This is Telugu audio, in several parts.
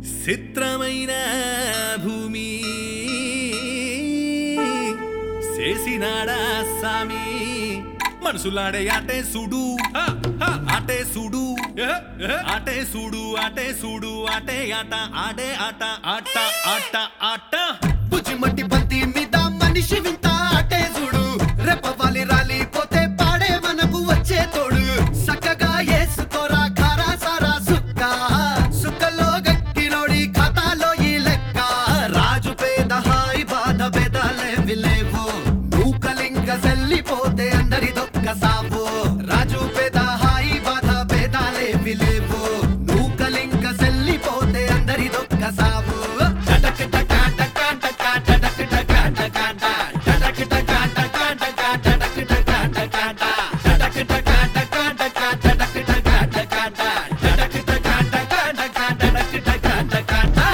చిత్రమైన భూమి చేసినాడా సామి మనసులాడే ఆటే సుడు ఆటే సుడు ఆటే సుడు ఆటే సుడు ఆటే ఆట ఆడే ఆట ఆట ఆట ఆట బుజ్జిమట్టి బంతి మీద మనిషి వింత ఆటే చూడు రెప్పవాలి రాలి పోతే పాడే మనకు వచ్చే తోడు చక్కగా వేసుకోరా ఖారా సారా సుక్క సుక్కలో గక్కినోడి ఖాతాలో ఈ లెక్క రాజు పేద హాయి బాధ భేదాలేవి లేవు మూకలింగ సెల్లిపోతే అందరి దొక్క సావు రాజు పేద హాయి బాధ భేదాలేవి లేవు నూకలింగ సెల్లిపోతే అందరి దొక్క సావు టటక్ టకా టకా టకా టటక్ టకా టకా టా. టటక్ టకా టకా టకా టటక్ టకా టకా టా. టటక్ టకా టకా టకా టటక్ టకా టకా టా. టటక్ టకా టకా టకా టటక్ టకా టకా టా.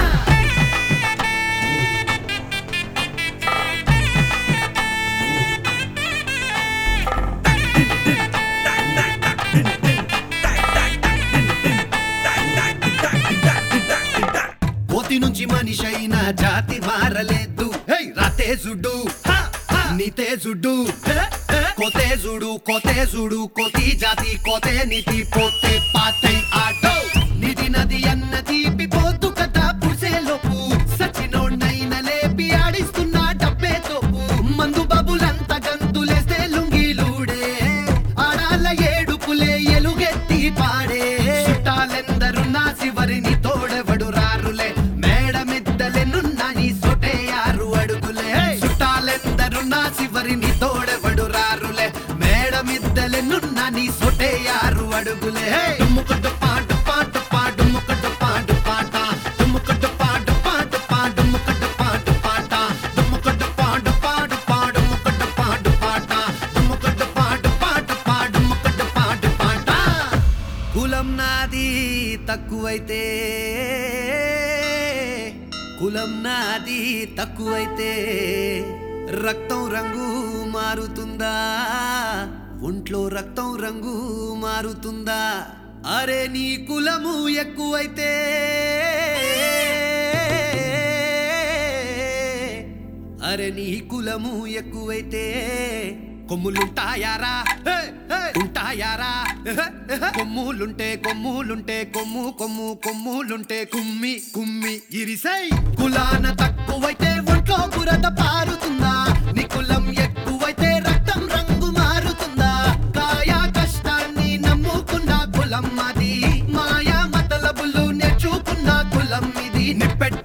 కోతి నుంచి మనిషి అయిన జాతి మారలేదు హే, రాతేజుడు హ, హ, నీతేజుడు హే, హే. కోతేజుడు కోతేజుడు కోతి జాతి కోతే నీతి పోతే పాతై ఆటో నిధి నది అన్న తీపి పోతు కదా పుసేలోపు సచినోడ్నైన లేపి ఆడిస్తున్న డబ్బే తోపు మందు బాబులంతా గంతులేస్తే లుంగిలూడే ఆడాల ఏడుపులే ఎలుగెత్తి పాడే చుట్టాలెందరు నా శివరిని తోడెవడు రారులే మేడమిద్దలెనున్న నీ సొటే ఆరు అడుగులే చుట్టాలెందరు నా శివరిని తోడెవడు రారులే మేడమిద్దలెనున్న నీ సొటే ఆరు అడుగులే డుమ్ముకుడు పాటు పాటు పాడు ముక్కడు పాడు పాట డుమ్ముకుడు పాడు పాటు పాడు ముక్కడు పాడు పాట డుమ్ముకుడు పాడు పాడు పాడు ముక్కడు పాడు పాట డుమ్ముకుడు పాడు పాటు పాడు ముక్కడు పాడు పాట కులం నాది తక్కువైతే కులం నాది తక్కువైతే రక్తం రంగు మారుతుందా ఒంట్లో రక్తం రంగు మారుతుందా అరే నీ కులము ఎక్కువైతే అరే నీ కులము ఎక్కువైతే కొమ్ములుంటాయారా హే, హే, ఉంటాయారా హే, హే. కొమ్ములుంటే కొమ్ములుంటే కొమ్ము కొమ్ము కొమ్ములుంటే కుమ్మి కుమ్మి ఇరిసై కులాన తక్కువైతే ఒంట్లో బురద పారుతుందా నీ కులం ఎక్కువైతే రక్తం రంగు మారుతుందా కాయా కష్టాన్ని నమ్ముకున్న కులం అది మాయా మతలబులు నేర్చుకున్న కులం ఇది నిప్పెట్ట